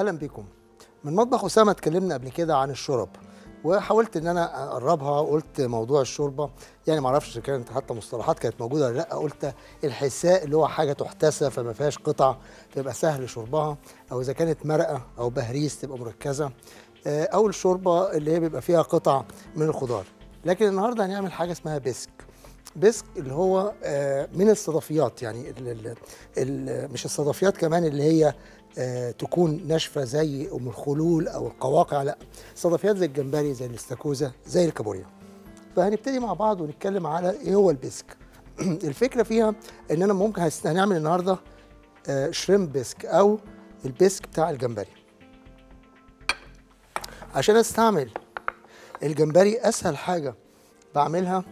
اهلا بكم من مطبخ اسامه اتكلمنا قبل كده عن الشرب وحاولت ان انا اقربها قلت موضوع الشوربه يعني ما اعرفش كانت حتى مصطلحات كانت موجوده ولا لا قلت الحساء اللي هو حاجه تحتسى فما فيهاش قطع تبقى سهل شربها او اذا كانت مرقه او بهريز تبقى مركزه آه، او الشوربه اللي هي بيبقى فيها قطع من الخضار لكن النهارده هنعمل حاجه اسمها بيسك بيسك اللي هو آه، من الصدفيات يعني ال ال ال مش الصدفيات كمان اللي هي آه، تكون ناشفه زي ام الخلول او القواقع لا صدفيات زي الجمبري زي الاستاكوزا زي الكابوريا فهنبتدي مع بعض ونتكلم على ايه هو البيسك الفكره فيها ان انا ممكن هس- هنعمل النهارده آه، شريم بيسك او البيسك بتاع الجمبري عشان استعمل الجمبري اسهل حاجه بعملها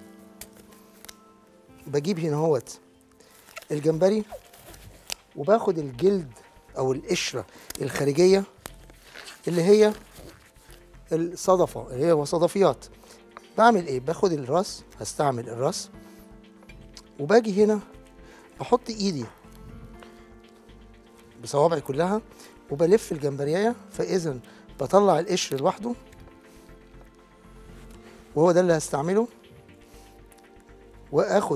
بجيب هنا اهوت الجمبري وباخد الجلد او القشره الخارجيه اللي هي الصدفه اللي هي صدفيات بعمل ايه باخد الراس هستعمل الراس وباجي هنا بحط ايدي بصوابعي كلها وبلف الجمبريايه فاذا بطلع القشر لوحده وهو ده اللي هستعمله واخد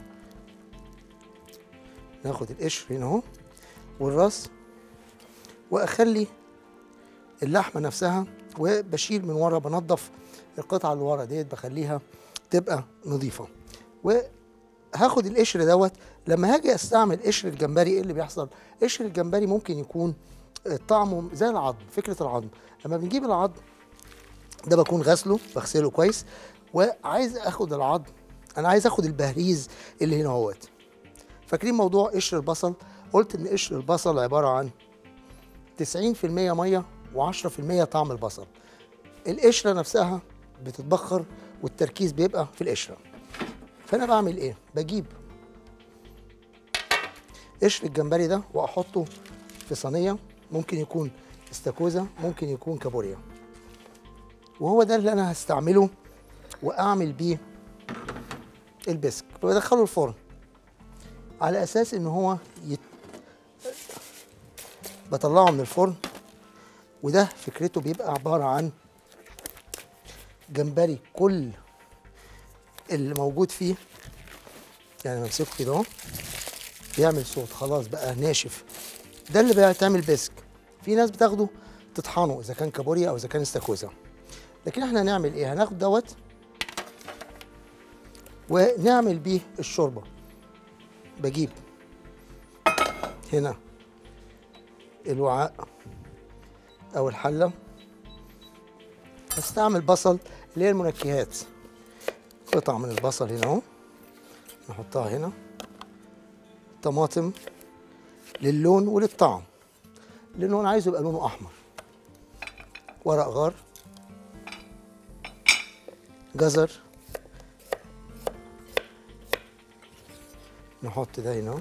ناخد القشر هنا اهو والراس واخلي اللحمه نفسها وبشيل من ورا بنضف القطعه اللي ورا ديت بخليها تبقى نظيفه وهاخد القشر دوت لما هاجي استعمل قشر الجمبري ايه اللي بيحصل قشر الجمبري ممكن يكون طعمه زي العظم فكره العظم لما بنجيب العظم ده بكون غسله بغسله كويس وعايز اخد العظم انا عايز اخد البهريز اللي هنا اهوت فاكرين موضوع قشر البصل قلت ان قشر البصل عباره عن 90% ميه و10% طعم البصل القشره نفسها بتتبخر والتركيز بيبقى في القشره فانا بعمل ايه بجيب قشر الجمبري ده واحطه في صينيه ممكن يكون استاكوزا ممكن يكون كابوريا وهو ده اللي انا هستعمله واعمل بيه البسك بدخله الفرن على اساس ان هو يت... بطلعه من الفرن وده فكرته بيبقى عباره عن جمبري كل اللي موجود فيه يعني بمسكه كده اهو بيعمل صوت خلاص بقى ناشف ده اللي بيتعمل بيسك في ناس بتاخده تطحنه اذا كان كابوريا او اذا كان استاكوزا لكن احنا هنعمل ايه هناخد دوت ونعمل بيه الشوربه بجيب هنا الوعاء او الحله هستعمل بصل اللي هي المنكهات قطع من البصل هنا اهو نحطها هنا طماطم للون وللطعم لانه انا عايزه يبقى لونه احمر ورق غار جزر نحط ده هنا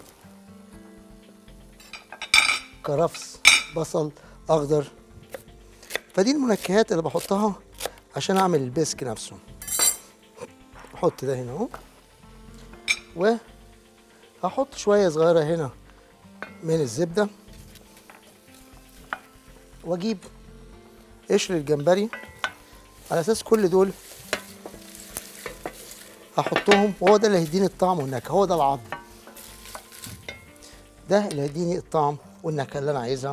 كرفس بصل اخضر فدي المنكهات اللي بحطها عشان اعمل البيسك نفسه احط ده هنا اهو وهحط شويه صغيره هنا من الزبده واجيب قشر الجمبري على اساس كل دول هحطهم وهو ده اللي هيديني الطعم والنكهه هو ده العظم ده اللي هيديني الطعم والنكهه اللي انا عايزها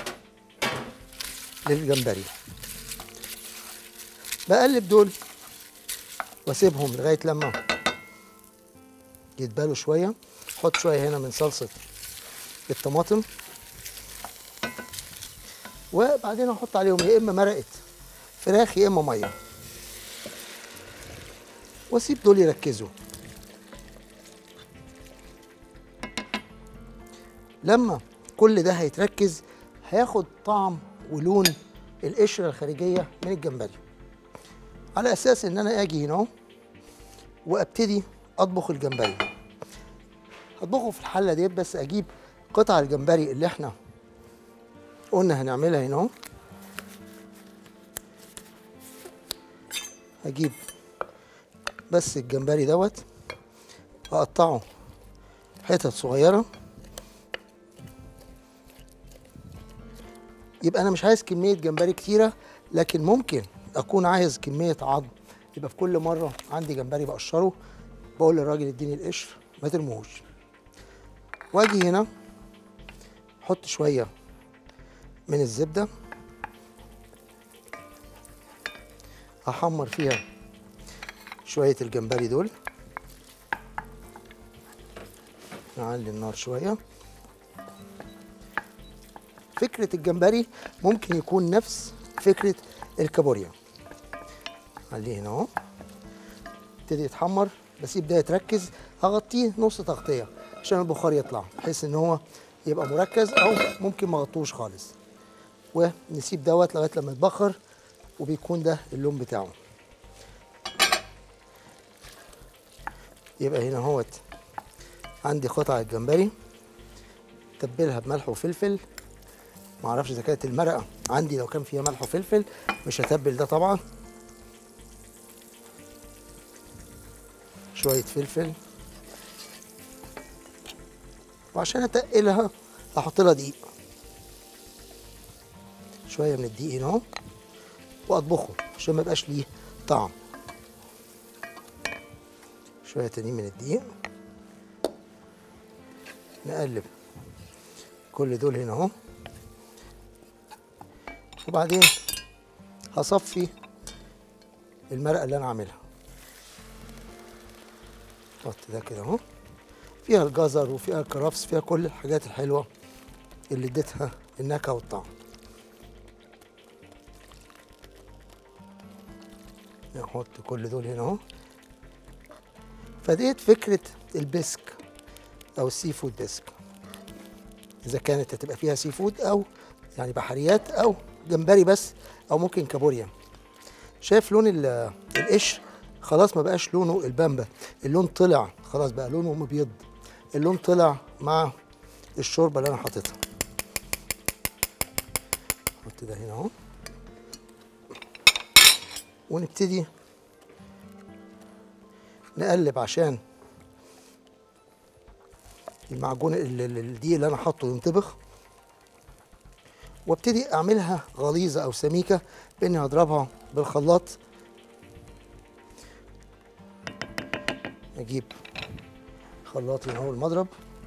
للجمبري بقلب دول واسيبهم لغايه لما يتبالوا شويه احط شويه هنا من صلصه الطماطم وبعدين احط عليهم يا اما مرقه فراخ يا اما ميه واسيب دول يركزوا لما كل ده هيتركز هياخد طعم ولون القشره الخارجيه من الجمبري على اساس ان انا اجي هنا اهو وابتدي اطبخ الجمبري هطبخه في الحله ديت بس اجيب قطع الجمبري اللي احنا قلنا هنعملها هنا اهو هجيب بس الجمبري دوت اقطعه حتت صغيره يبقى انا مش عايز كميه جمبري كتيره لكن ممكن اكون عايز كميه عظم يبقى في كل مره عندي جمبري بقشره بقول للراجل اديني القشر ما ترموهوش واجي هنا احط شويه من الزبده احمر فيها شويه الجمبري دول نعلي النار شويه فكره الجمبري ممكن يكون نفس فكره الكابوريا عليه هنا اهو ابتدي يتحمر بس يبدا يتركز هغطيه نص تغطيه عشان البخار يطلع بحيث ان هو يبقى مركز او ممكن ما اغطوش خالص ونسيب دوت لغايه لما يتبخر وبيكون ده اللون بتاعه يبقى هنا اهوت عندي قطعه جمبري تبلها بملح وفلفل ما اعرفش اذا كانت المرقه عندي لو كان فيها ملح وفلفل مش هتبل ده طبعا شويه فلفل وعشان اتقلها احط لها دقيق شويه من الدقيق هنا اهو واطبخه عشان ما يبقاش ليه طعم شويه تانيين من الدقيق نقلب كل دول هنا اهو وبعدين هصفي المرقه اللي انا عاملها احط ده كده اهو فيها الجزر وفيها الكرفس فيها كل الحاجات الحلوه اللي اديتها النكهه والطعم نحط كل دول هنا اهو فديت فكره البسك او السي فود بسك اذا كانت هتبقى فيها سي فود او يعني بحريات او جمبري بس او ممكن كابوريا شايف لون ال- القشر خلاص ما بقاش لونه البامبا اللون طلع خلاص بقى لونه مبيض اللون طلع مع الشوربه اللي انا حاططها نحط ده هنا اهو ونبتدي نقلب عشان المعجون ال- ال- الدقيق اللي انا حاطه ينطبخ وابتدي اعملها غليظه او سميكه باني هضربها بالخلاط اجيب خلاط هنا هو المضرب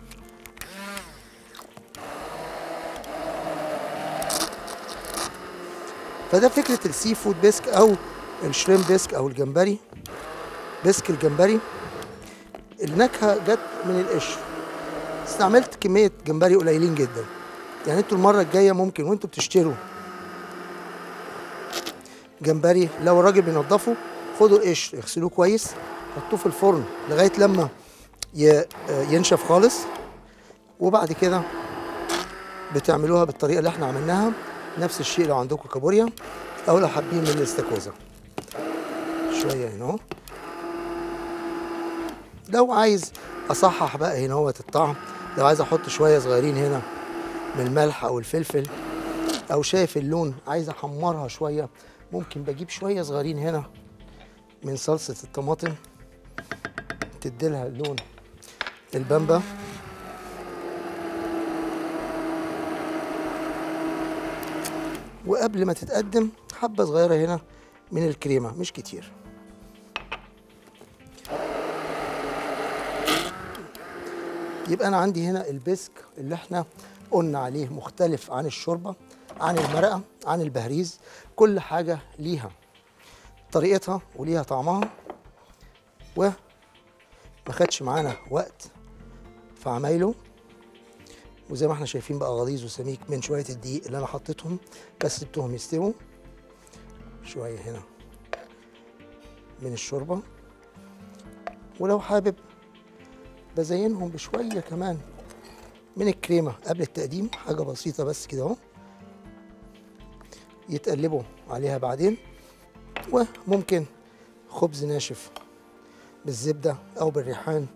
فده فكره السي فود بيسك او الشريم بيسك او الجمبري بيسك الجمبري النكهه جت من القشر استعملت كميه جمبري قليلين جدا يعني انتوا المره الجايه ممكن وانتوا بتشتروا جمبري لو الراجل بينضفه خدوا القشر اغسلوه كويس حطوه في الفرن لغايه لما ي- ينشف خالص وبعد كده بتعملوها بالطريقه اللي احنا عملناها نفس الشيء لو عندكم كابوريا او لو حابين من الاستاكوزا شويه هنا اهو لو عايز اصحح بقى هنا اهوت الطعم لو عايز احط شويه صغيرين هنا من الملح او الفلفل او شايف اللون عايز احمرها شويه ممكن بجيب شويه صغيرين هنا من صلصه الطماطم تديلها اللون البامبا وقبل ما تتقدم حبه صغيره هنا من الكريمه مش كتير يبقى انا عندي هنا البسك اللي احنا قلنا عليه مختلف عن الشوربه عن المرقه عن البهريز كل حاجه ليها طريقتها وليها طعمها و ما خدش معانا وقت في عمايله وزي ما احنا شايفين بقى غليظ وسميك من شويه الدقيق اللي انا حطيتهم بس سبتهم يستووا شويه هنا من الشوربه ولو حابب بزينهم بشويه كمان من الكريمه قبل التقديم حاجه بسيطه بس كده اهو يتقلبوا عليها بعدين وممكن خبز ناشف بالزبده او بالريحان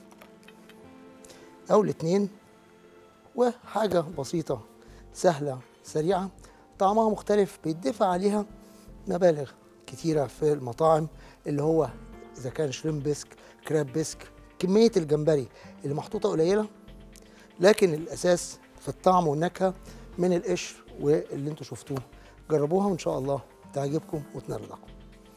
او الاتنين وحاجه بسيطه سهله سريعه طعمها مختلف بيدفع عليها مبالغ كتيره في المطاعم اللي هو اذا كان شريم بيسك كراب بيسك كميه الجمبري اللي محطوطه قليله لكن الاساس في الطعم والنكهه من القشر واللي انتوا شفتوه جربوها وان شاء الله تعجبكم وتنال رضاكم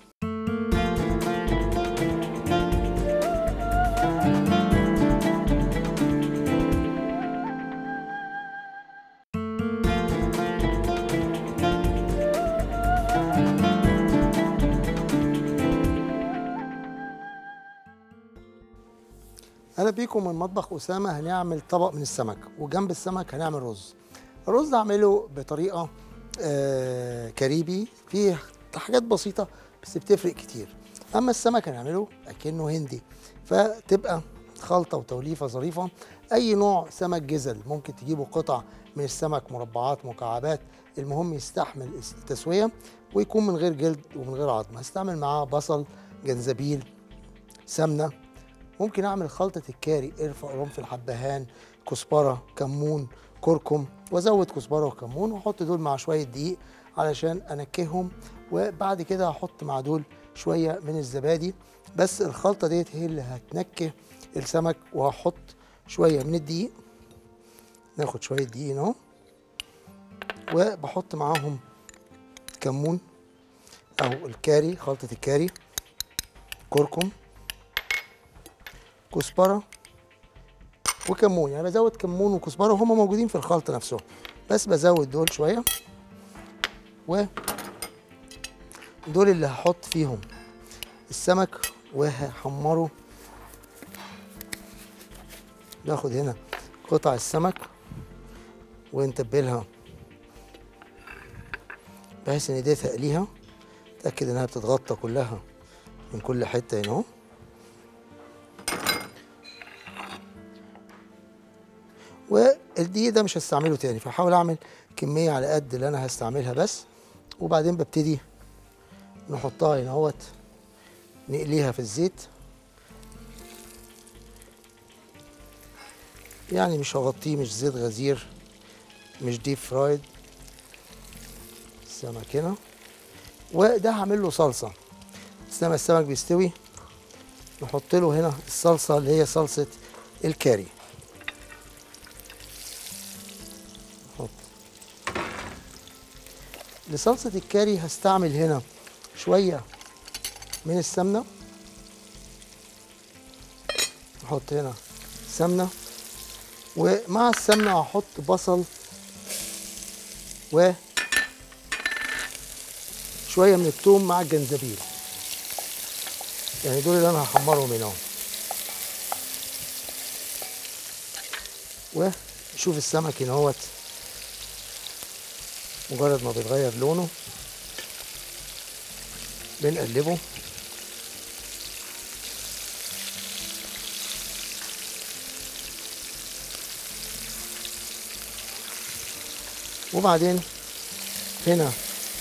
اهلا بيكم من مطبخ اسامه هنعمل طبق من السمك وجنب السمك هنعمل رز الرز اعمله بطريقه آه كاريبي فيه حاجات بسيطه بس بتفرق كتير اما السمك هنعمله اكنه هندي فتبقى خلطه وتوليفه ظريفه اي نوع سمك جزل ممكن تجيبوا قطع من السمك مربعات مكعبات المهم يستحمل التسويه ويكون من غير جلد ومن غير عظم هستعمل معاه بصل جنزبيل سمنه ممكن اعمل خلطه الكاري قرفه قرنفل حبهان كزبره كمون كركم وازود كزبره وكمون واحط دول مع شويه دقيق علشان انكههم وبعد كده هحط مع دول شويه من الزبادي بس الخلطه ديت هي اللي هتنكه السمك وهحط شويه من الدقيق ناخد شويه دقيق اهو وبحط معاهم كمون او الكاري خلطه الكاري كركم كزبره وكمون يعني بزود كمون وكزبره وهما موجودين في الخلطه نفسهم بس بزود دول شويه و دول اللي هحط فيهم السمك وهحمره باخد هنا قطع السمك ونتبلها بحيث ان دي تقليها اتاكد انها بتتغطى كلها من كل حته هنا اهو والدقيق ده مش هستعمله تاني فحاول اعمل كميه على قد اللي انا هستعملها بس وبعدين ببتدي نحطها هنا اهوت نقليها في الزيت يعني مش هغطيه مش زيت غزير مش ديب فرايد السمك هنا وده هعمل له صلصه لما السمك بيستوي نحط له هنا الصلصه اللي هي صلصه الكاري نحط لصلصه الكاري هستعمل هنا شويه من السمنه نحط هنا سمنه ومع السمنه هحط بصل و شويه من الثوم مع الجنزبيل يعني دول اللي انا هحمرهم هنا اهو ونشوف السمك هنا اهوت مجرد ما بيتغير لونه بنقلبه وبعدين هنا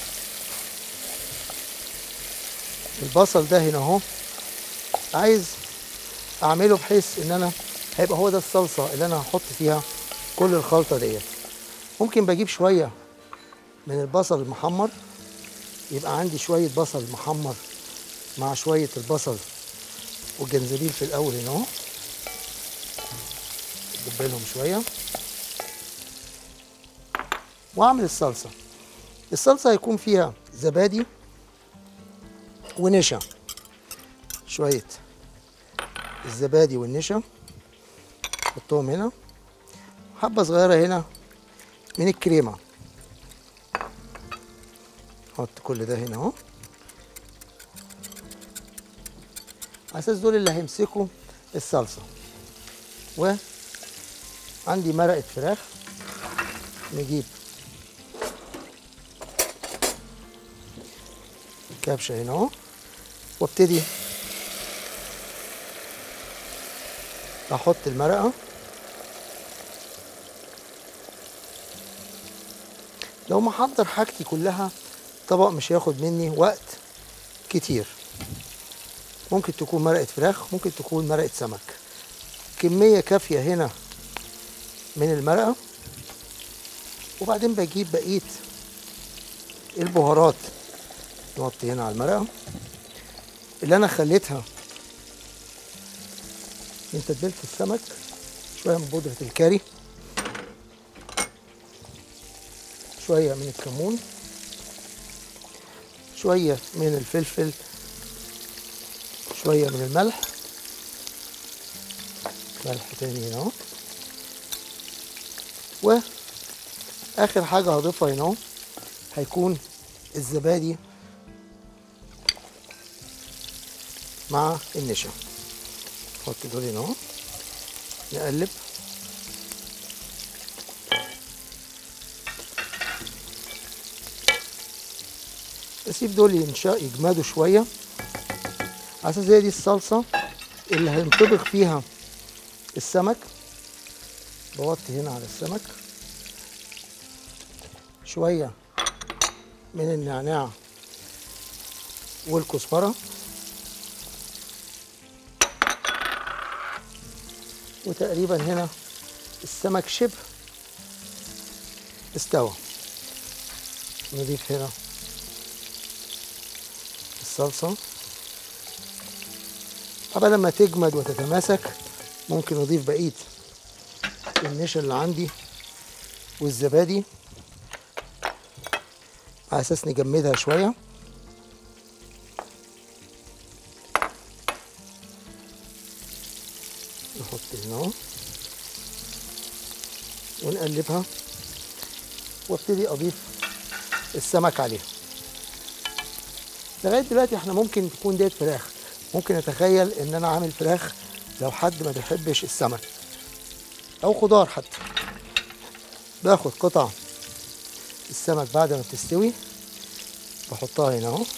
البصل ده هنا اهو عايز اعمله بحيث ان انا هيبقى هو ده الصلصه اللي انا هحط فيها كل الخلطه ديت ممكن بجيب شويه من البصل المحمر يبقى عندي شويه بصل محمر مع شويه البصل والجنزبيل في الاول هنا اهو ادبلهم شويه واعمل الصلصه الصلصه هيكون فيها زبادي ونشا شويه الزبادي والنشا حطهم هنا حبه صغيره هنا من الكريمه حط كل ده هنا اهو على اساس دول اللي هيمسكوا الصلصه وعندي مرقه فراخ نجيب كبشه هنا اهو وابتدي احط المرقه لو محضر حاجتي كلها طبق مش هياخد مني وقت كتير ممكن تكون مرقه فراخ ممكن تكون مرقه سمك كميه كافيه هنا من المرقه وبعدين بجيب بقيه البهارات نحطي هنا على المرقه اللي انا خليتها من تتبيله السمك شويه من بودره الكاري شويه من الكمون شويه من الفلفل شويه من الملح ملح تاني هنا اهو واخر حاجه هضيفها هنا اهو هيكون الزبادي مع النشا نحط دول هنا اهو نقلب نسيب دول ينشا يجمدوا شويه على اساس هي دي الصلصه اللي هينطبخ فيها السمك بوطي هنا على السمك شويه من النعناع والكزبره وتقريبا هنا السمك شبه استوى نضيف هنا الصلصة قبل ما تجمد وتتماسك ممكن اضيف بقية النشا اللي عندي والزبادي على اساس نجمدها شويه نحط هنا اهو ونقلبها وابتدي اضيف السمك عليها لغايه دلوقتي احنا ممكن تكون ديت فراخ ممكن اتخيل ان انا عامل فراخ لو حد ما بيحبش السمك او خضار حتى باخد قطع السمك بعد ما بتستوي بحطها هنا اهو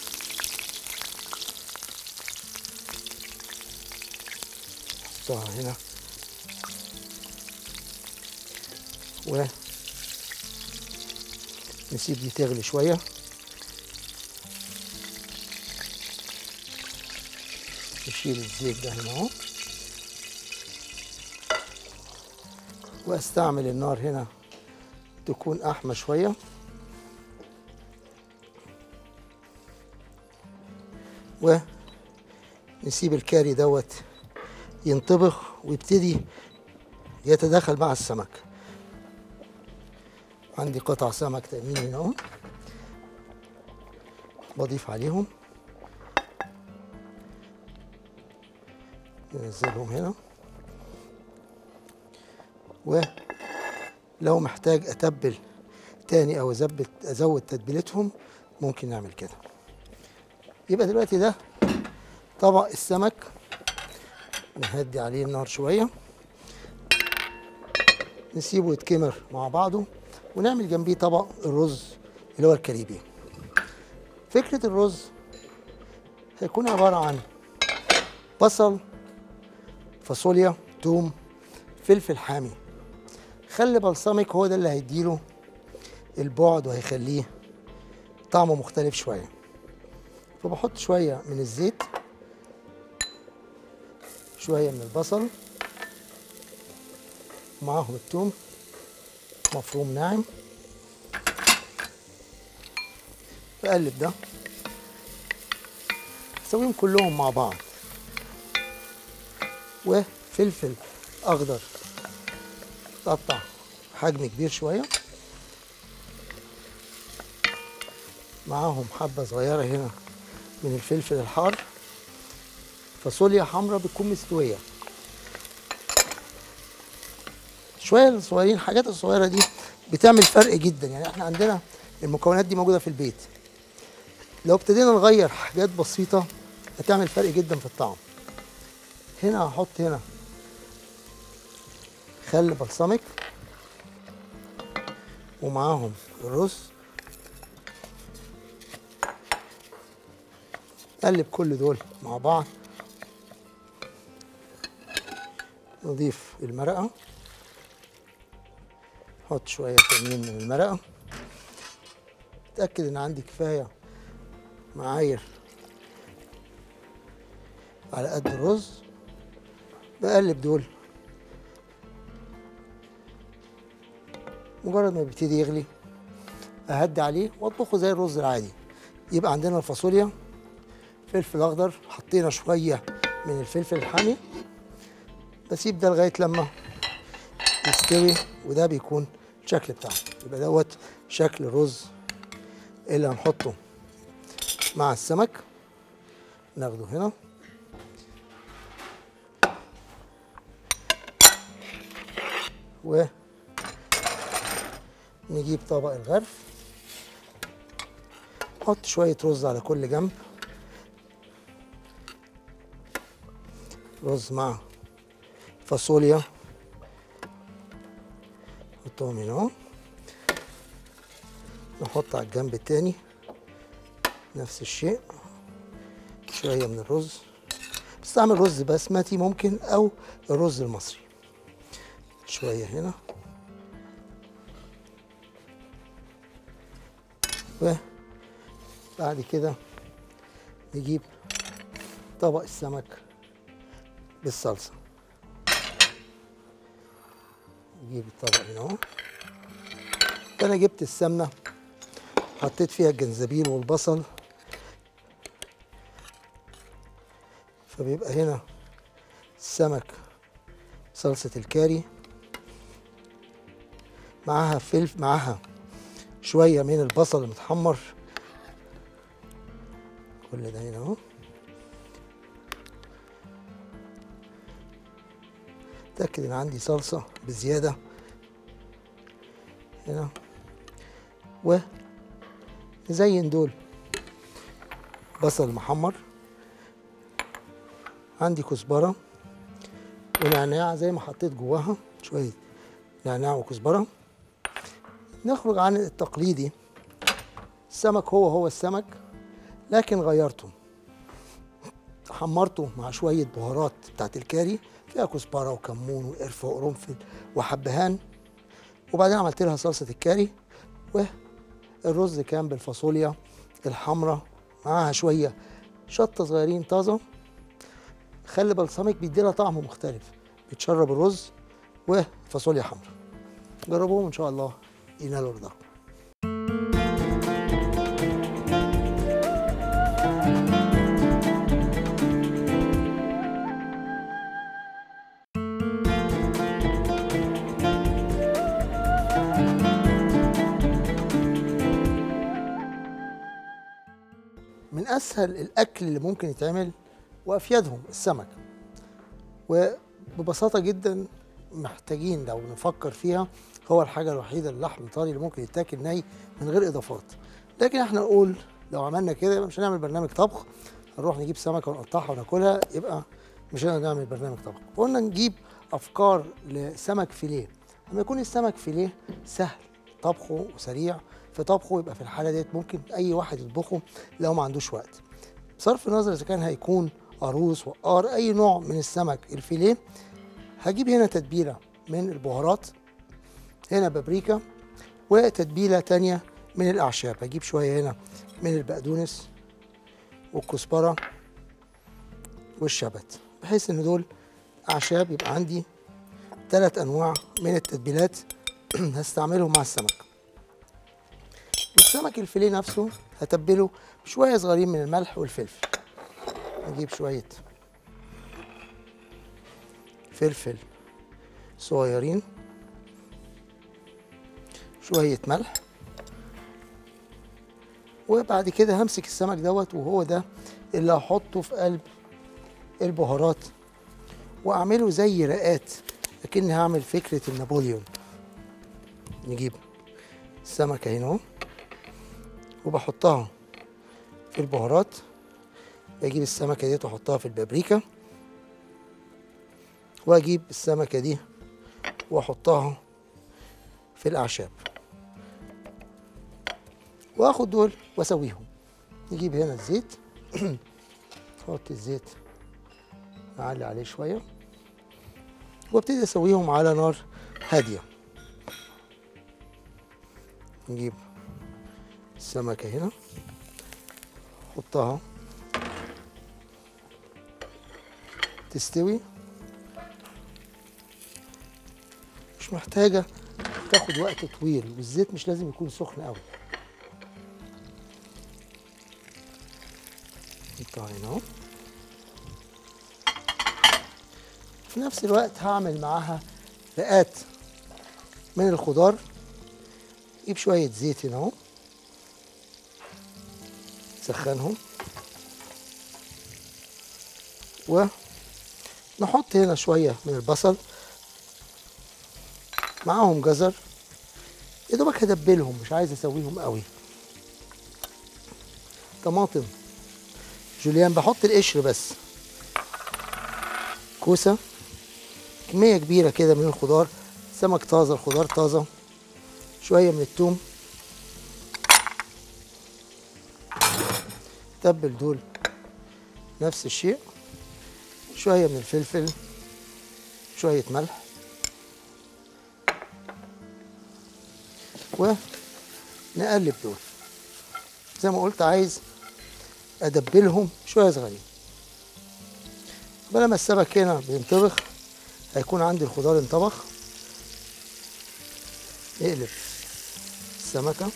احطها هنا و نسيب دي تغلي شويه نشيل الزيت ده هنا اهو واستعمل النار هنا تكون احمى شويه ونسيب الكاري دوت ينطبخ ويبتدي يتداخل مع السمك عندي قطع سمك تانيين هنا اهو بضيف عليهم ننزلهم هنا ولو محتاج اتبل تاني او ازود ازود تتبيلتهم ممكن نعمل كده يبقى دلوقتي ده طبق السمك نهدي عليه النار شويه نسيبه يتكمر مع بعضه ونعمل جنبيه طبق الرز اللي هو الكاريبي فكره الرز هيكون عباره عن بصل فاصوليا توم فلفل حامي خل بلسمك هو ده اللي هيديله البعد وهيخليه طعمه مختلف شويه فبحط شويه من الزيت شويه من البصل معاهم التوم مفروم ناعم بقلب ده اسويهم كلهم مع بعض وفلفل اخضر تقطع حجم كبير شويه معاهم حبه صغيره هنا من الفلفل الحار فاصوليا حمراء بتكون مستويه شويه الصغيرين الحاجات الصغيره دي بتعمل فرق جدا يعني احنا عندنا المكونات دي موجوده في البيت لو ابتدينا نغير حاجات بسيطه هتعمل فرق جدا في الطعم هنا هحط هنا خل بلسمك ومعاهم الرز قلب كل دول مع بعض نضيف المرقة احط شوية تانيين من المرقة اتأكد ان عندي كفاية معاير على قد الرز بقلب دول مجرد ما بيبتدي يغلي اهدي عليه واطبخه زي الرز العادي يبقى عندنا الفاصوليا فلفل اخضر حطينا شويه من الفلفل الحامي بسيب ده لغايه لما يستوي وده بيكون الشكل بتاعه يبقى دوت شكل الرز اللي هنحطه مع السمك ناخده هنا و نجيب طبق الغرف نحط شوية رز على كل جنب رز مع فاصوليا نحطهم هنا اهو نحط على الجنب التاني نفس الشيء شوية من الرز بستعمل رز بسمتي ممكن أو الرز المصري شوية هنا وبعد كده نجيب طبق السمك بالصلصة نجيب الطبق هنا اهو انا جبت السمنة حطيت فيها الجنزبيل والبصل فبيبقى هنا السمك صلصة الكاري معاها فلفل معاها شوية من البصل المتحمر كل ده هنا اهو اتأكد ان عندي صلصة بزيادة هنا و نزين دول بصل محمر عندي كزبرة ونعناع زي ما حطيت جواها شوية نعناع وكزبرة نخرج عن التقليدي السمك هو هو السمك لكن غيرته حمرته مع شوية بهارات بتاعت الكاري فيها كزبرة وكمون وقرفة وقرنفل وحبهان وبعدين عملت لها صلصة الكاري والرز كان بالفاصوليا الحمراء معاها شوية شطة صغيرين طازة خلي بلسمك بيدي لها طعم مختلف بتشرب الرز وفاصوليا حمراء جربوهم ان شاء الله ينالوا رضاكم من اسهل الاكل اللي ممكن يتعمل وافيدهم السمك وببساطه جدا محتاجين لو نفكر فيها هو الحاجه الوحيده اللحم الطري اللي ممكن يتاكل ني من غير اضافات لكن احنا نقول لو عملنا كده يبقى مش هنعمل برنامج طبخ هنروح نجيب سمكه ونقطعها وناكلها يبقى مش هنقدر نعمل برنامج طبخ قلنا نجيب افكار لسمك فيليه لما يكون السمك فيليه سهل طبخه وسريع في طبخه يبقى في الحاله ديت ممكن اي واحد يطبخه لو ما عندوش وقت بصرف النظر اذا كان هيكون قاروص وقار اي نوع من السمك الفيليه هجيب هنا تتبيله من البهارات هنا بابريكا وتتبيله تانية من الاعشاب هجيب شويه هنا من البقدونس والكزبره والشبت بحيث ان دول اعشاب يبقى عندي ثلاث انواع من التتبيلات هستعملهم مع السمك والسمك الفيليه نفسه هتبله بشويه صغيرين من الملح والفلفل اجيب شويه فلفل صغيرين شويه ملح وبعد كده همسك السمك دوت وهو ده اللي هحطه في قلب البهارات واعمله زي رقات لكني هعمل فكره النابليون نجيب السمكه هنا اهو وبحطها في البهارات بجيب السمكه دي واحطها في البابريكا واجيب السمكه دي واحطها في الاعشاب واخد دول واسويهم نجيب هنا الزيت نحط الزيت نعلي عليه شويه وابتدي اسويهم على نار هاديه نجيب السمكه هنا نحطها تستوي مش محتاجه تاخد وقت طويل والزيت مش لازم يكون سخن قوي نحطها هنا اهو في نفس الوقت هعمل معاها رقات من الخضار نجيب شويه زيت هنا اهو نسخنهم ونحط هنا شويه من البصل معاهم جزر يا دوبك هدبلهم مش عايز اسويهم قوي طماطم جوليان بحط القشر بس كوسه كميه كبيره كده من الخضار سمك طازه الخضار طازه شويه من الثوم تبل دول نفس الشيء شويه من الفلفل شويه ملح ونقلب دول زي ما قلت عايز ادبلهم شويه صغيرين بلما السمك هنا بينطبخ هيكون عندي الخضار انطبخ نقلب السمكه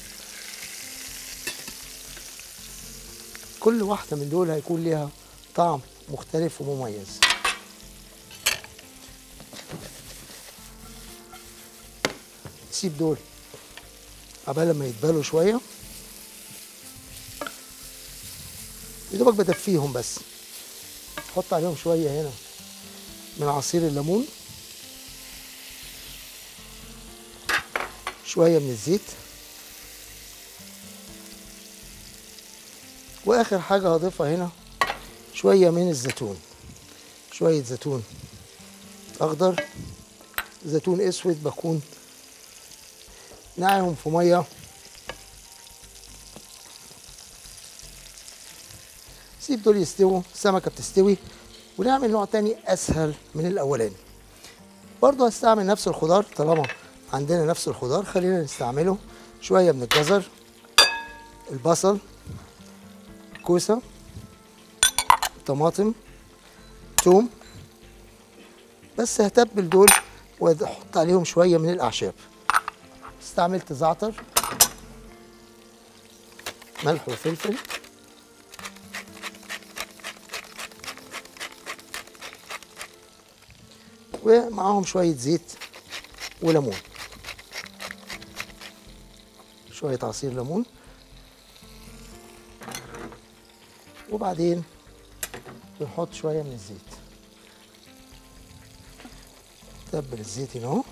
كل واحده من دول هيكون ليها طعم مختلف ومميز نسيب دول عبال ما يتبالوا شويه يا دوبك بدفيهم بس احط عليهم شويه هنا من عصير الليمون شويه من الزيت واخر حاجه هضيفها هنا شويه من الزيتون شويه زيتون اخضر زيتون اسود بكون نقعهم في ميه سيب دول يستووا السمكه بتستوي ونعمل نوع تاني اسهل من الاولاني برضو هستعمل نفس الخضار طالما عندنا نفس الخضار خلينا نستعمله شويه من الجزر البصل كوسه طماطم توم بس هتبل دول واحط عليهم شويه من الاعشاب استعملت زعتر ملح وفلفل ومعاهم شوية زيت وليمون شوية عصير ليمون وبعدين بنحط شوية من الزيت تبل الزيت هنا اهو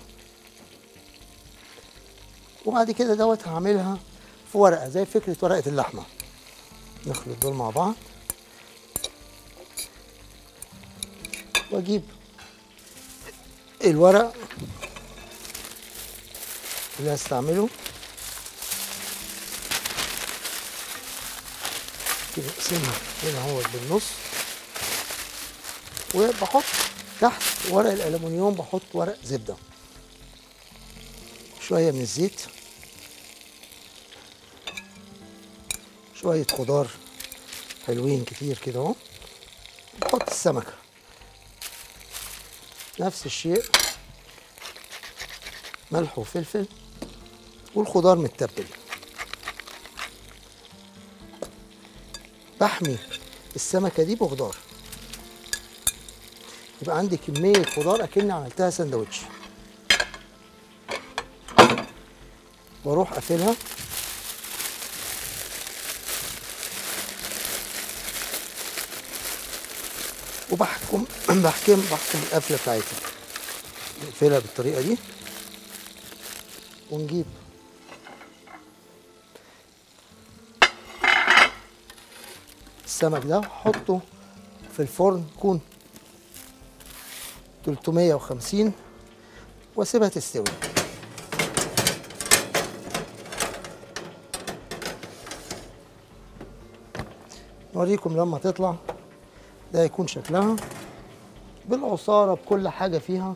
وبعد كده دوت هعملها في ورقة زي فكرة ورقة اللحمة نخلط دول مع بعض واجيب الورق اللي هستعمله كده اقسمها هنا اهو بالنص وبحط تحت ورق الالومنيوم بحط ورق زبده شويه من الزيت شويه خضار حلوين كتير كده اهو بحط السمكه نفس الشيء ملح وفلفل والخضار متبل بحمي السمكه دي بخضار يبقى عندي كميه خضار اكني عملتها سندوتش واروح قافلها وبحكم بحكم بحكم القفله بتاعتها نقفلها بالطريقه دي ونجيب السمك ده وحطه في الفرن يكون 350 واسيبها تستوي نوريكم لما تطلع ده يكون شكلها بالعصارة بكل حاجة فيها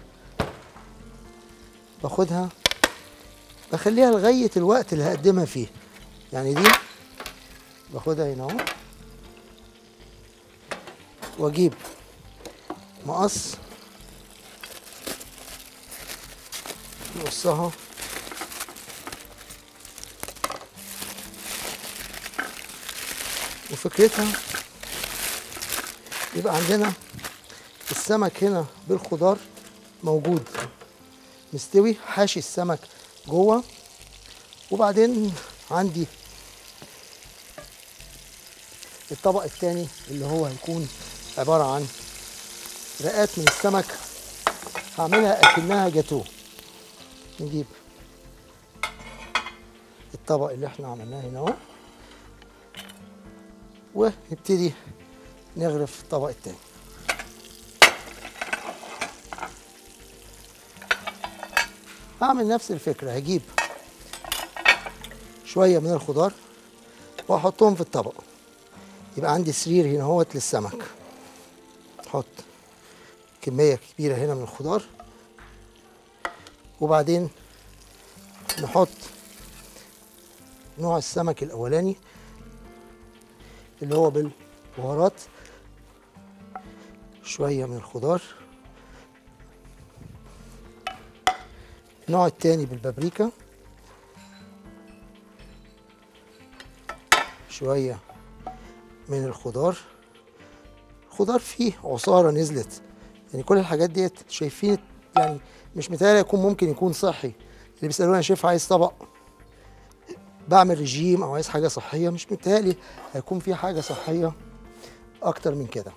باخدها بخليها لغاية الوقت اللي هقدمها فيه يعني دي باخدها هنا اهو واجيب مقص نقصها وفكرتها يبقى عندنا السمك هنا بالخضار موجود مستوي حاشي السمك جوه وبعدين عندي الطبق الثاني اللي هو هيكون عباره عن رقات من السمك هعملها اكنها جاتوه نجيب الطبق اللي احنا عملناه هنا اهو ونبتدي نغرف الطبق التاني هعمل نفس الفكرة هجيب شوية من الخضار واحطهم في الطبق يبقى عندي سرير هنا اهوت للسمك احط كمية كبيرة هنا من الخضار وبعدين نحط نوع السمك الأولاني اللي هو بالبهارات شوية من الخضار النوع التاني بالبابريكا شوية من الخضار الخضار فيه عصارة نزلت يعني كل الحاجات ديت شايفين يعني مش متهيألي يكون ممكن يكون صحي اللي بيسألوني يا شيف عايز طبق بعمل رجيم او عايز حاجه صحيه مش متهيألي هيكون في حاجه صحيه اكتر من كده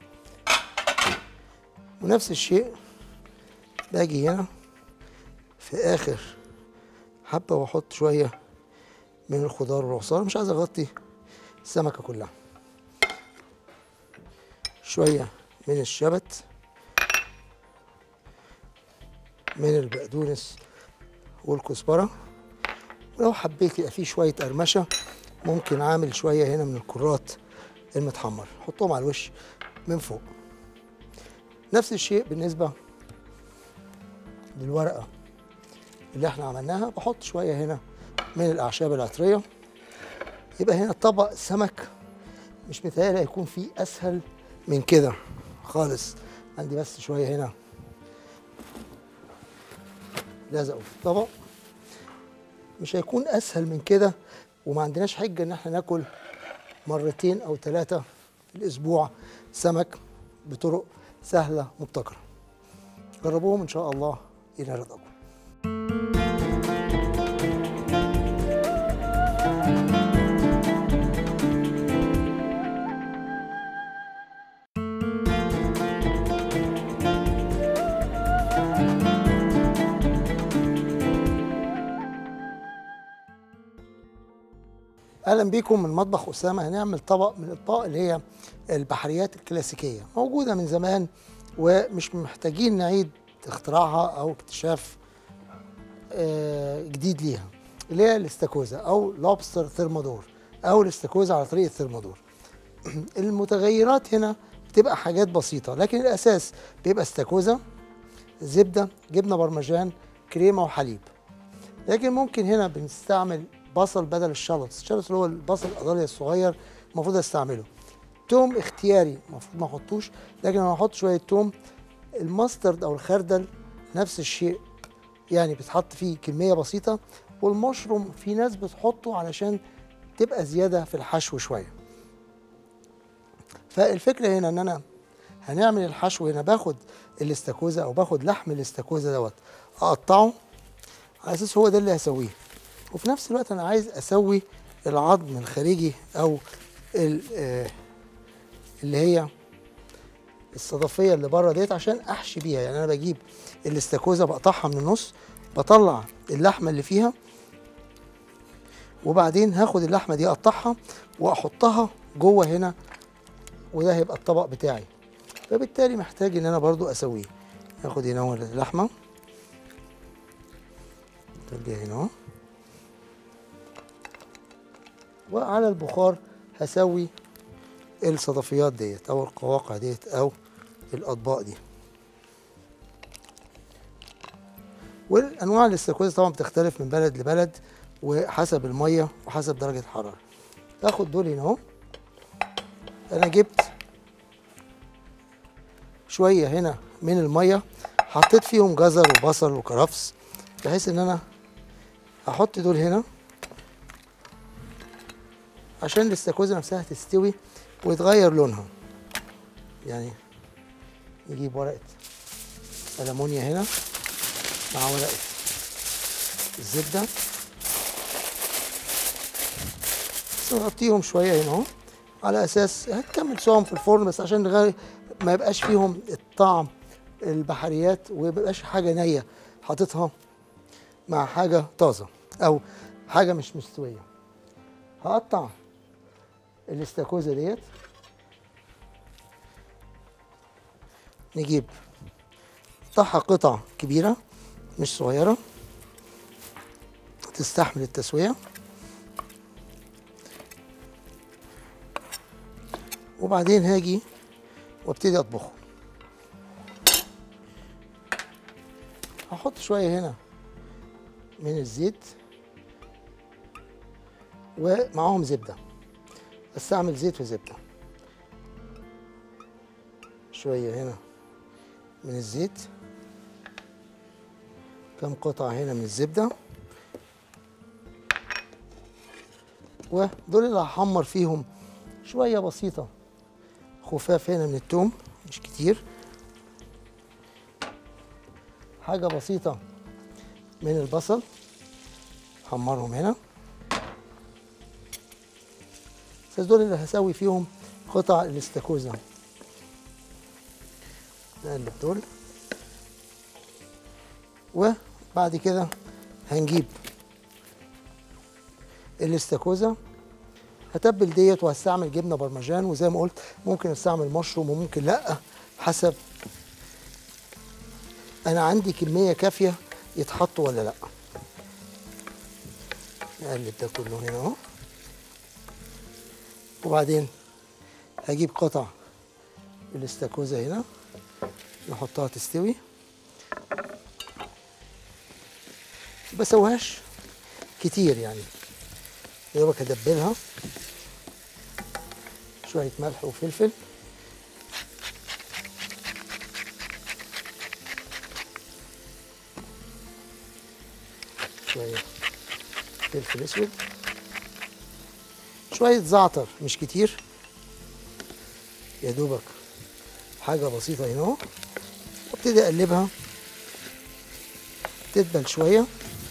ونفس الشيء باجي هنا في اخر حبه واحط شويه من الخضار والعصاره مش عايز اغطي السمكه كلها شويه من الشبت من البقدونس والكزبره ولو حبيت يبقى فيه شويه قرمشه ممكن عامل شويه هنا من الكرات المتحمر حطهم على الوش من فوق نفس الشيء بالنسبه للورقه اللي احنا عملناها بحط شويه هنا من الاعشاب العطريه يبقى هنا طبق سمك مش متهيألي هيكون فيه اسهل من كده خالص عندي بس شويه هنا لزقوا في الطبق مش هيكون اسهل من كده وما عندناش حجه ان احنا ناكل مرتين او ثلاثه في الاسبوع سمك بطرق سهله مبتكره جربوهم ان شاء الله الى رضاكم اهلا بيكم من مطبخ اسامه هنعمل طبق من الاطباق اللي هي البحريات الكلاسيكيه موجوده من زمان ومش محتاجين نعيد اختراعها او اكتشاف آه، جديد ليها اللي هي الاستاكوزا او لوبستر ثيرمادور او الاستاكوزا على طريقه ثيرمادور المتغيرات هنا بتبقى حاجات بسيطه لكن الاساس بيبقى استاكوزا زبده جبنه برمجان كريمه وحليب لكن ممكن هنا بنستعمل بصل بدل الشلوتس الشلوتس اللي هو البصل القضالي الصغير المفروض استعمله توم اختياري المفروض ما احطوش لكن انا هحط شويه توم الماسترد او الخردل نفس الشيء يعني بتحط فيه كميه بسيطه والمشروم في ناس بتحطه علشان تبقى زياده في الحشو شويه فالفكره هنا ان انا هنعمل الحشو هنا باخد الاستاكوزا او باخد لحم الاستاكوزا دوت اقطعه على اساس هو ده اللي هسويه وفي نفس الوقت انا عايز اسوي العظم الخارجي او ال- آه، اللي هي الصدفيه اللي بره ديت عشان احشي بيها يعني انا بجيب الاستاكوزا بقطعها من النص بطلع اللحمه اللي فيها وبعدين هاخد اللحمه دي اقطعها واحطها جوه هنا وده هيبقى الطبق بتاعي فبالتالي محتاج ان انا برضو اسويه هاخد هنا هو اللحمه ترجع هنا اهو وعلى البخار هسوي الصدفيات ديت او القواقع ديت او الاطباق دي والانواع الاستاكوزا طبعا بتختلف من بلد لبلد وحسب الميه وحسب درجه الحراره اخد دول هنا اهو انا جبت شويه هنا من الميه حطيت فيهم جزر وبصل وكرفس بحيث ان انا احط دول هنا عشان الاستاكوزا نفسها تستوي ويتغير لونها يعني نجيب ورقة ألمونيا هنا مع ورقة الزبدة نغطيهم شويه هنا اهو على اساس هتكمل سواهم في الفرن بس عشان نغير ما يبقاش فيهم الطعم البحريات وما يبقاش حاجه نيه حاططها مع حاجه طازه او حاجه مش مستويه هقطع الاستاكوزا ديت نجيب قطعها قطع كبيره مش صغيره تستحمل التسويه وبعدين هاجي وابتدي اطبخه هحط شويه هنا من الزيت ومعاهم زبده استعمل زيت وزبده شويه هنا من الزيت كم قطعه هنا من الزبده ودول اللي هحمر فيهم شويه بسيطه خفاف هنا من التوم مش كتير حاجة بسيطة من البصل حمرهم هنا بس دول اللي هسوي فيهم قطع الاستاكوزا نقلب دول وبعد كده هنجيب الاستاكوزا هتبل ديت وهستعمل جبنه برمجان وزي ما قلت ممكن استعمل مشروم وممكن لا حسب انا عندي كميه كافيه يتحط ولا لا نقلب ده كله هنا اهو وبعدين هجيب قطع الاستاكوزا هنا نحطها تستوي بسويهاش كتير يعني يا دوبك ادبلها شويه ملح وفلفل شويه فلفل اسود شويه زعتر مش كتير يا دوبك حاجه بسيطه هنا اهو وابتدي اقلبها تدبل شويه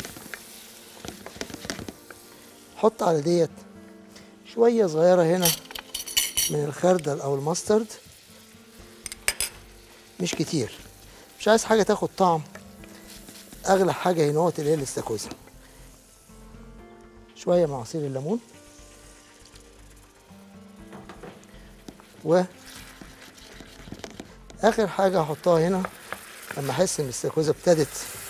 حط على ديت شويه صغيره هنا من الخردل او الماسترد مش كتير مش عايز حاجه تاخد طعم اغلى حاجه هنا اللي هي الاستاكوزا شويه من عصير الليمون و اخر حاجه هحطها هنا لما احس ان الاستاكوزا ابتدت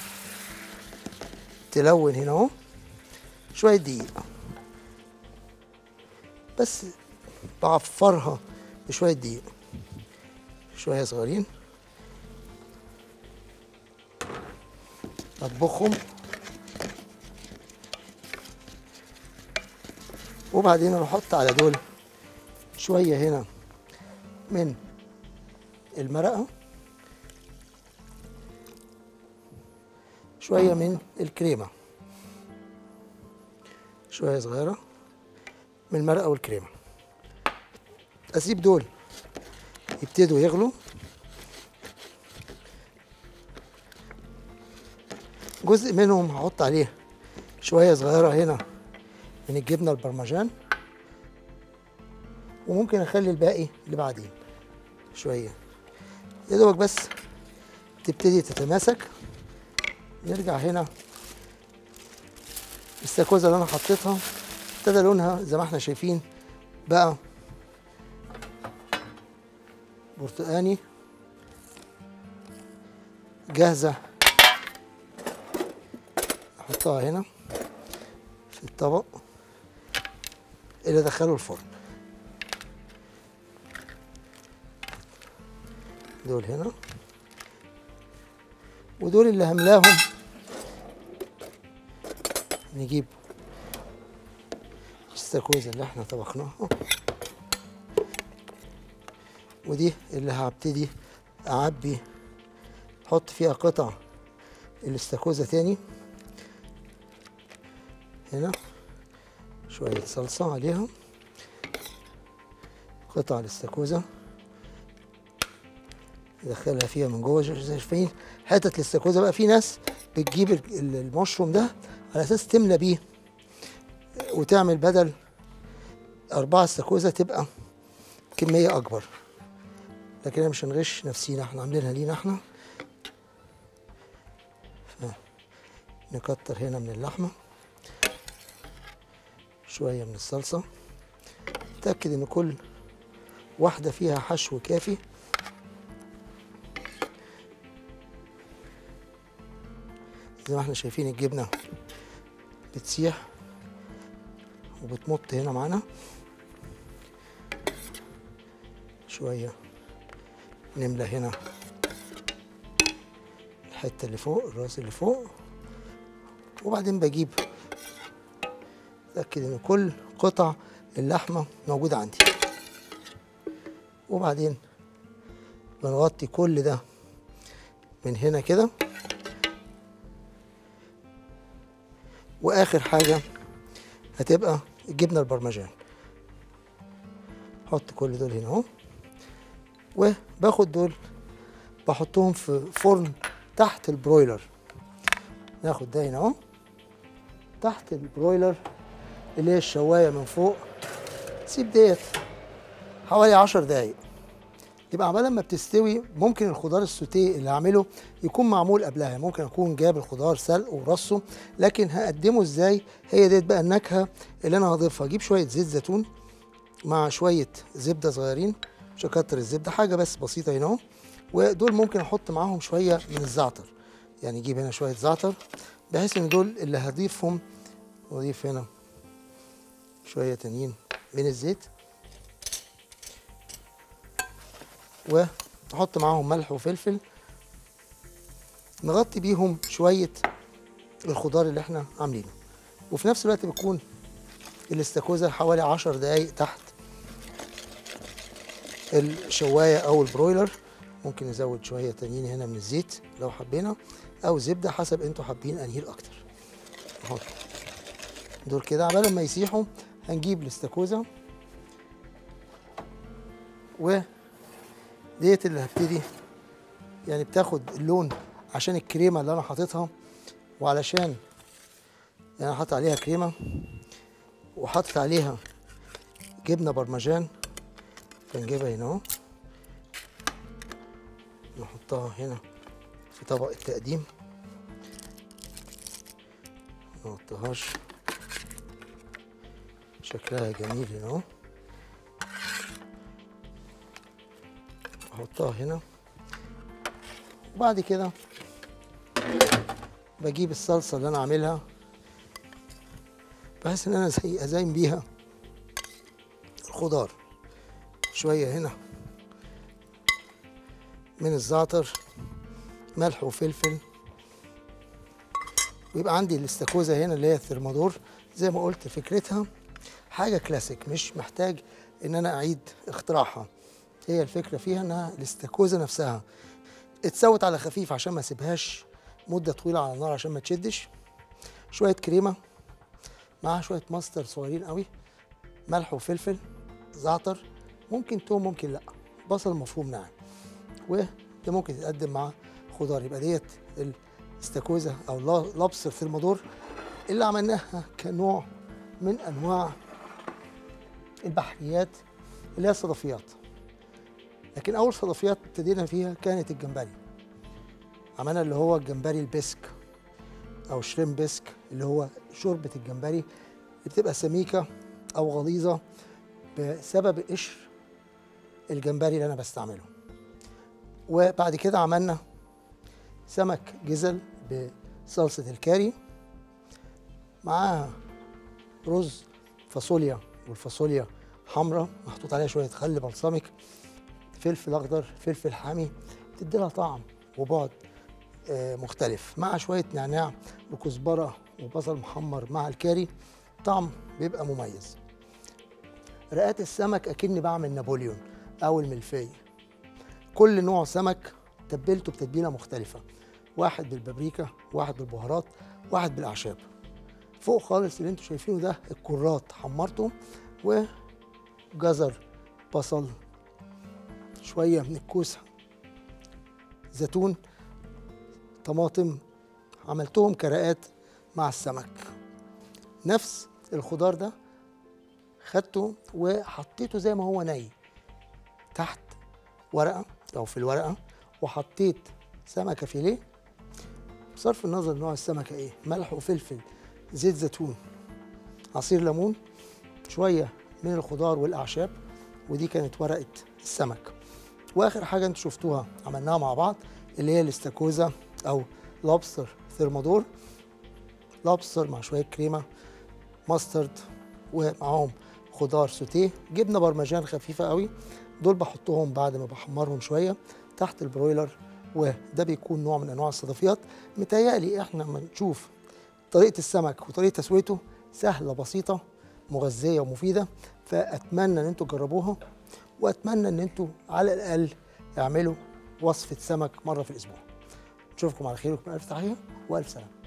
تلون هنا اهو شويه دقيق بس بعفرها بشويه دقيق شويه صغيرين اطبخهم وبعدين اروح احط على دول شويه هنا من المرقه شويه من الكريمه شويه صغيره من المرقه والكريمه اسيب دول يبتدوا يغلوا جزء منهم هحط عليه شويه صغيره هنا من الجبنه البرمجان وممكن اخلي الباقي اللي بعدين شويه يا دوبك بس تبتدي تتماسك نرجع هنا الاستاكوزا اللي انا حطيتها ابتدى لونها زي ما احنا شايفين بقى برتقاني جاهزة احطها هنا في الطبق اللي ادخله الفرن دول هنا ودول اللي هملاهم نجيب الاستاكوزا اللي احنا طبخناها ودي اللي هبتدي اعبي احط فيها قطع الاستاكوزا تاني هنا شوية صلصة عليها قطع الاستاكوزا ندخلها فيها من جوه زي شايفين حتة الاستاكوزا بقى في ناس بتجيب المشروم ده على اساس تملى بيه وتعمل بدل أربعة استاكوزا تبقى كمية أكبر لكن احنا مش هنغش نفسينا احنا عاملينها لينا احنا ف- نكتر هنا من اللحمة شوية من الصلصة تأكد إن كل واحدة فيها حشو كافي زي ما احنا شايفين الجبنة بتسيح وبتمط هنا معانا شوية نملى هنا الحتة اللي فوق الراس اللي فوق وبعدين بجيب اتأكد ان كل قطع اللحمة موجودة عندي وبعدين بنغطي كل ده من هنا كده واخر حاجة هتبقى الجبنة البرمجان احط كل دول هنا اهو وباخد دول بحطهم في فرن تحت البرويلر ناخد ده هنا اهو تحت البرويلر اللي هي الشوايه من فوق سيب ديت حوالي عشر دقايق يبقى عبال ما بتستوي ممكن الخضار السوتيه اللي هعمله يكون معمول قبلها ممكن اكون جايب الخضار سلق ورصه لكن هقدمه ازاي هي ديت بقى النكهه اللي انا هضيفها اجيب شويه زيت زيتون مع شويه زبده صغيرين مش هكتر الزبده حاجه بس بسيطه هنا اهو ودول ممكن احط معاهم شويه من الزعتر يعني اجيب هنا شويه زعتر بحيث ان دول اللي هضيفهم واضيف هنا شويه تانيين من الزيت واحط معاهم ملح وفلفل نغطي بيهم شويه الخضار اللي احنا عاملينه وفي نفس الوقت بتكون الاستاكوزا حوالي عشر دقايق تحت الشوايه او البرويلر ممكن نزود شويه تانيين هنا من الزيت لو حبينا او زبده حسب انتوا حابين انهي الاكتر اهو دول كده عبال ما يسيحوا هنجيب الاستاكوزا و ديت اللي هبتدي يعني بتاخد اللون عشان الكريمه اللي انا حاططها وعلشان يعني انا حاطط عليها كريمه وحاطط عليها جبنه برمجان فنجيبها هنا اهو نحطها هنا في طبق التقديم ما نحطهاش شكلها جميل هنا اهو احطها هنا وبعد كده بجيب الصلصه اللي انا عاملها بحيث ان انا زي ازين بيها الخضار شويه هنا من الزعتر ملح وفلفل ويبقى عندي الاستاكوزا هنا اللي هي الثرمادور زي ما قلت فكرتها حاجه كلاسيك مش محتاج ان انا اعيد اختراعها هي الفكره فيها انها الاستاكوزا نفسها اتسوت على خفيف عشان ما اسيبهاش مده طويله على النار عشان ما تشدش شويه كريمه معاها شويه ماستر صغيرين قوي ملح وفلفل زعتر ممكن توم ممكن لا بصل مفروم ناعم وده ممكن يتقدم مع خضار يبقى ديت الاستاكوزا او لابستر ثرمادور اللي عملناها كنوع من انواع البحريات اللي هي الصدفيات لكن اول صدفيات ابتدينا فيها كانت الجمبري عملنا اللي هو الجمبري البسك او شريم بسك اللي هو شوربه الجمبري اللي بتبقى سميكه او غليظه بسبب قشر الجمبري اللي انا بستعمله وبعد كده عملنا سمك جزل بصلصه الكاري معاها رز فاصوليا والفاصوليا حمراء محطوط عليها شويه خل بلسمك فلفل اخضر فلفل حامي تدي لها طعم وبعد آه، مختلف مع شويه نعناع وكزبره وبصل محمر مع الكاري طعم بيبقى مميز رقات السمك اكني بعمل نابليون او الملفيه كل نوع سمك تبلته بتتبيله مختلفه واحد بالبابريكا واحد بالبهارات واحد بالاعشاب فوق خالص اللي انتوا شايفينه ده الكرات حمرته وجزر بصل شويه من الكوسه زيتون طماطم عملتهم كرقات مع السمك نفس الخضار ده خدته وحطيته زي ما هو ني تحت ورقه او في الورقه وحطيت سمكه فيليه بصرف النظر نوع السمكه ايه ملح وفلفل زيت زيتون عصير ليمون شويه من الخضار والاعشاب ودي كانت ورقه السمك واخر حاجه انتوا شفتوها عملناها مع بعض اللي هي الاستاكوزا او لوبستر ثيرمادور لوبستر مع شويه كريمه ماسترد ومعاهم خضار سوتيه جبنه برمجان خفيفه قوي دول بحطهم بعد ما بحمرهم شويه تحت البرويلر وده بيكون نوع من انواع الصدفيات متهيألي احنا لما نشوف طريقه السمك وطريقه تسويته سهله بسيطه مغذيه ومفيده فاتمنى ان انتوا تجربوها واتمنى ان انتوا على الاقل اعملوا وصفه سمك مره في الاسبوع نشوفكم على خير وبألف تحيه والف سلامه